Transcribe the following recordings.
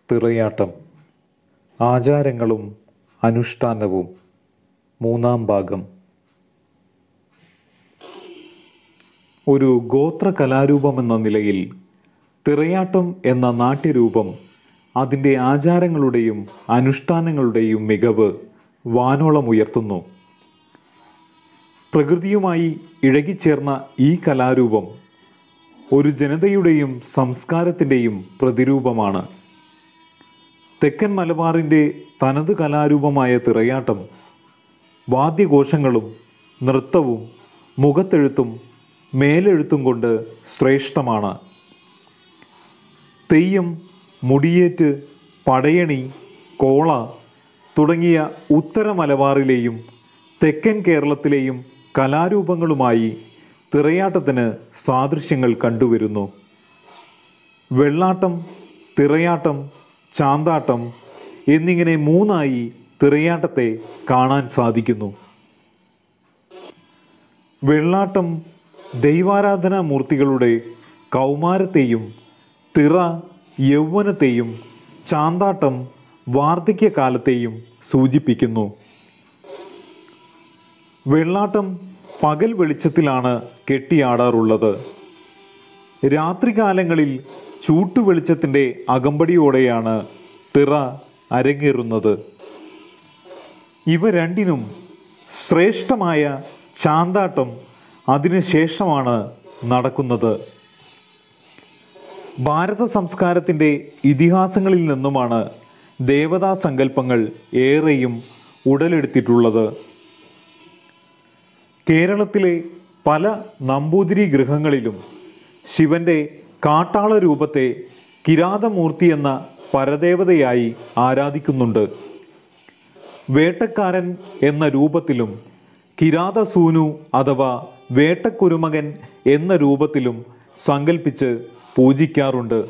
തിറയാട്ടം ആചാരങ്ങളും അനുഷ്ഠാനവും മൂന്നാം ഭാഗം ഒരു ഗോത്ര കലാരൂപമെന്ന നിലയിൽ തിറയാട്ടം എന്ന നാട്യരൂപം അതിൻ്റെ ആചാരങ്ങളുടെയും അനുഷ്ഠാനങ്ങളുടെയും മികവ് വാനോളം ഉയർത്തുന്നു പ്രകൃതിയുമായി ഇഴകിച്ചേർന്ന ഈ കലാരൂപം ഒരു ജനതയുടെയും സംസ്കാരത്തിൻ്റെയും പ്രതിരൂപമാണ് തെക്കൻ മലബാറിൻ്റെ തനത് കലാരൂപമായ തിറയാട്ടം വാദ്യഘോഷങ്ങളും നൃത്തവും മുഖത്തെഴുത്തും മേലെഴുത്തും കൊണ്ട് ശ്രേഷ്ഠമാണ് തെയ്യം മുടിയേറ്റ് പടയണി കോള തുടങ്ങിയ ഉത്തര മലബാറിലെയും തെക്കൻ കേരളത്തിലെയും കലാരൂപങ്ങളുമായി തിറയാട്ടത്തിന് സാദൃശ്യങ്ങൾ കണ്ടുവരുന്നു വെള്ളാട്ടം തിറയാട്ടം ചാന്താട്ടം എന്നിങ്ങനെ മൂന്നായി തിറയാട്ടത്തെ കാണാൻ സാധിക്കുന്നു വെള്ളാട്ടം ദൈവാരാധനാ മൂർത്തികളുടെ കൗമാരത്തെയും തിറ യൗവനത്തെയും ചാന്താട്ടം വാർദ്ധക്യകാലത്തെയും സൂചിപ്പിക്കുന്നു വെള്ളാട്ടം പകൽ വെളിച്ചത്തിലാണ് കെട്ടിയാടാറുള്ളത് രാത്രികാലങ്ങളിൽ ചൂട്ടുവെളിച്ചത്തിൻ്റെ അകമ്പടിയോടെയാണ് തിറ അരങ്ങേറുന്നത് ഇവ രണ്ടിനും ശ്രേഷ്ഠമായ ചാന്താട്ടം അതിനുശേഷമാണ് നടക്കുന്നത് ഭാരത സംസ്കാരത്തിൻ്റെ ഇതിഹാസങ്ങളിൽ നിന്നുമാണ് ദേവതാ സങ്കല്പങ്ങൾ ഏറെയും ഉടലെടുത്തിട്ടുള്ളത് കേരളത്തിലെ പല നമ്പൂതിരി ഗൃഹങ്ങളിലും ശിവന്റെ കാട്ടാള രൂപത്തെ കിരാതമൂർത്തി എന്ന പരദേവതയായി ആരാധിക്കുന്നുണ്ട് വേട്ടക്കാരൻ എന്ന രൂപത്തിലും കിരാതസൂനു അഥവാ വേട്ടക്കുരുമകൻ എന്ന രൂപത്തിലും സങ്കല്പിച്ച് പൂജിക്കാറുണ്ട്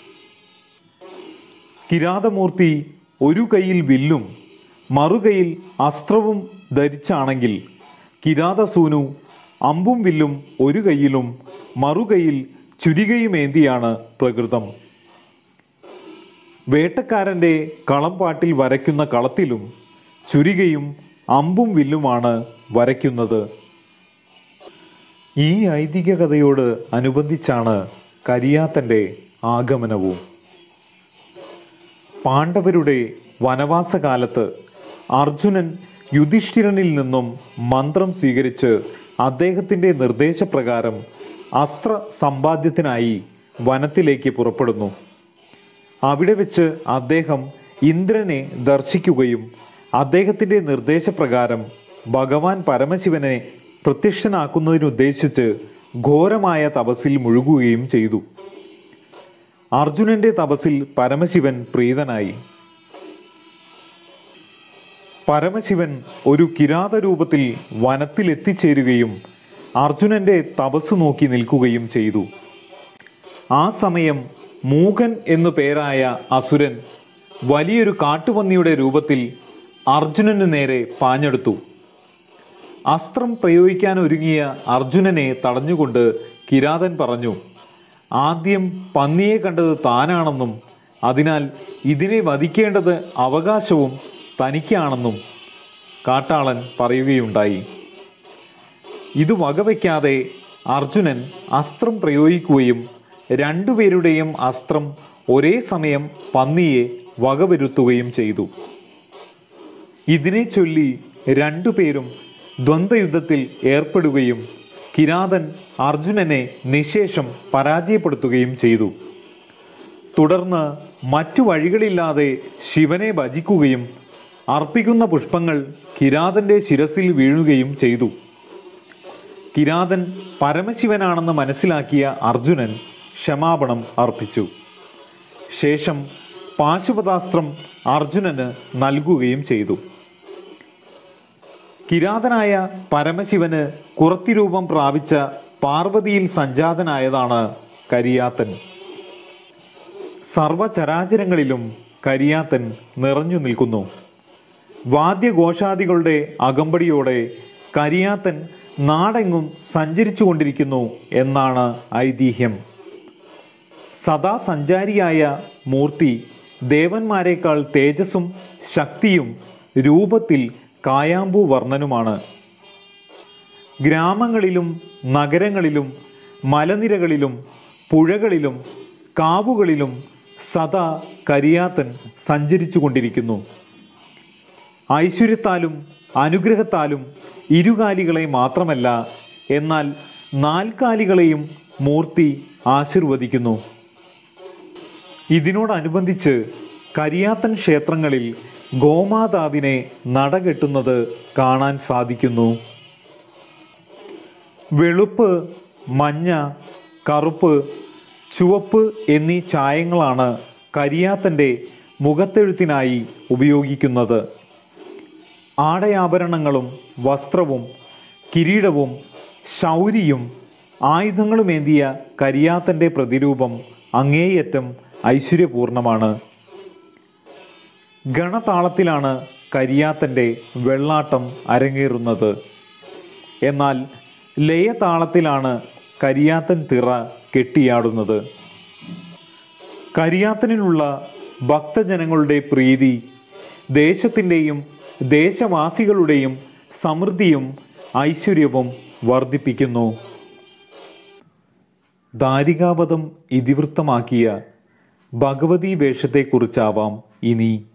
കിരാതമൂർത്തി ഒരു കൈയിൽ വില്ലും മറുകൈയിൽ അസ്ത്രവും ധരിച്ചാണെങ്കിൽ കിരാതസൂനു അമ്പും വില്ലും ഒരു കൈയിലും മറുകൈയിൽ ചുരികയുമേന്തിയാണ് പ്രകൃതം വേട്ടക്കാരൻ്റെ കളംപാട്ടിൽ വരയ്ക്കുന്ന കളത്തിലും ചുരികയും അമ്പും വില്ലുമാണ് വരയ്ക്കുന്നത് ഈ ഐതിഹ്യ കഥയോട് അനുബന്ധിച്ചാണ് കരിയാത്തൻ്റെ ആഗമനവും പാണ്ഡവരുടെ വനവാസകാലത്ത് അർജുനൻ യുധിഷ്ഠിരനിൽ നിന്നും മന്ത്രം സ്വീകരിച്ച് അദ്ദേഹത്തിൻ്റെ നിർദ്ദേശപ്രകാരം അസ്ത്ര സമ്പാദ്യത്തിനായി വനത്തിലേക്ക് പുറപ്പെടുന്നു അവിടെ വെച്ച് അദ്ദേഹം ഇന്ദ്രനെ ദർശിക്കുകയും അദ്ദേഹത്തിൻ്റെ നിർദ്ദേശപ്രകാരം ഭഗവാൻ പരമശിവനെ പ്രത്യക്ഷനാക്കുന്നതിനുദ്ദേശിച്ച് ഘോരമായ തപസ്സിൽ മുഴുകുകയും ചെയ്തു അർജുനന്റെ തപസ്സിൽ പരമശിവൻ പ്രീതനായി പരമശിവൻ ഒരു കിരാത രൂപത്തിൽ വനത്തിൽ എത്തിച്ചേരുകയും അർജുനന്റെ തപസ് നോക്കി നിൽക്കുകയും ചെയ്തു ആ സമയം മൂകൻ എന്നു പേരായ അസുരൻ വലിയൊരു കാട്ടുപന്നിയുടെ രൂപത്തിൽ അർജുനന് നേരെ പാഞ്ഞെടുത്തു അസ്ത്രം പ്രയോഗിക്കാൻ ഒരുങ്ങിയ അർജുനനെ തടഞ്ഞുകൊണ്ട് കിരാതൻ പറഞ്ഞു ആദ്യം പന്നിയെ കണ്ടത് താനാണെന്നും അതിനാൽ ഇതിനെ വധിക്കേണ്ടത് അവകാശവും തനിക്കാണെന്നും കാട്ടാളൻ പറയുകയുണ്ടായി ഇത് വകവയ്ക്കാതെ അർജുനൻ അസ്ത്രം പ്രയോഗിക്കുകയും രണ്ടുപേരുടെയും അസ്ത്രം ഒരേ സമയം പന്നിയെ വകവരുത്തുകയും ചെയ്തു ഇതിനെ ചൊല്ലി രണ്ടുപേരും ദ്വന്ദ്വയുദ്ധത്തിൽ ഏർപ്പെടുകയും കിരാതൻ അർജുനനെ നിശേഷം പരാജയപ്പെടുത്തുകയും ചെയ്തു തുടർന്ന് മറ്റു വഴികളില്ലാതെ ശിവനെ ഭജിക്കുകയും അർപ്പിക്കുന്ന പുഷ്പങ്ങൾ കിരാതന്റെ ശിരസിൽ വീഴുകയും ചെയ്തു കിരാതൻ പരമശിവനാണെന്ന് മനസ്സിലാക്കിയ അർജുനൻ ക്ഷമാപണം അർപ്പിച്ചു ശേഷം പാശുപതാസ്ത്രം അർജുനന് നൽകുകയും ചെയ്തു കിരാതനായ പരമശിവന് കുറത്തിരൂപം പ്രാപിച്ച പാർവതിയിൽ സഞ്ജാതനായതാണ് കരിയാത്തൻ സർവചരാചരങ്ങളിലും കരിയാത്തൻ നിറഞ്ഞു നിൽക്കുന്നു വാദ്യഘോഷാദികളുടെ അകമ്പടിയോടെ കരിയാത്തൻ നാടെങ്ങും സഞ്ചരിച്ചു കൊണ്ടിരിക്കുന്നു എന്നാണ് ഐതിഹ്യം സദാ സഞ്ചാരിയായ മൂർത്തി ദേവന്മാരെക്കാൾ തേജസ്സും ശക്തിയും രൂപത്തിൽ കായാമ്പൂ വർണ്ണനുമാണ് ഗ്രാമങ്ങളിലും നഗരങ്ങളിലും മലനിരകളിലും പുഴകളിലും കാവുകളിലും സദാ കരിയാത്തൻ സഞ്ചരിച്ചു കൊണ്ടിരിക്കുന്നു ഐശ്വര്യത്താലും അനുഗ്രഹത്താലും ഇരുകാലികളെ മാത്രമല്ല എന്നാൽ നാൽക്കാലികളെയും മൂർത്തി ആശീർവദിക്കുന്നു ഇതിനോടനുബന്ധിച്ച് കരിയാത്തൻ ക്ഷേത്രങ്ങളിൽ ഗോമാതാവിനെ നടകെട്ടുന്നത് കാണാൻ സാധിക്കുന്നു വെളുപ്പ് മഞ്ഞ കറുപ്പ് ചുവപ്പ് എന്നീ ചായങ്ങളാണ് കരിയാത്തൻ്റെ മുഖത്തെഴുത്തിനായി ഉപയോഗിക്കുന്നത് ആടയാഭരണങ്ങളും വസ്ത്രവും കിരീടവും ശൗരിയും ആയുധങ്ങളുമേന്തിയ കരിയാത്തൻ്റെ പ്രതിരൂപം അങ്ങേയറ്റം ഐശ്വര്യപൂർണമാണ് ഗണതാളത്തിലാണ് കരിയാത്തൻ്റെ വെള്ളാട്ടം അരങ്ങേറുന്നത് എന്നാൽ ലയതാളത്തിലാണ് കരിയാത്തൻ തിറ കെട്ടിയാടുന്നത് കരിയാത്തനിലുള്ള ഭക്തജനങ്ങളുടെ പ്രീതി ദേശത്തിൻ്റെയും ദേശവാസികളുടെയും സമൃദ്ധിയും ഐശ്വര്യവും വർദ്ധിപ്പിക്കുന്നു ദാരികാപദം ഇതിവൃത്തമാക്കിയ ഭഗവതി വേഷത്തെക്കുറിച്ചാവാം ഇനി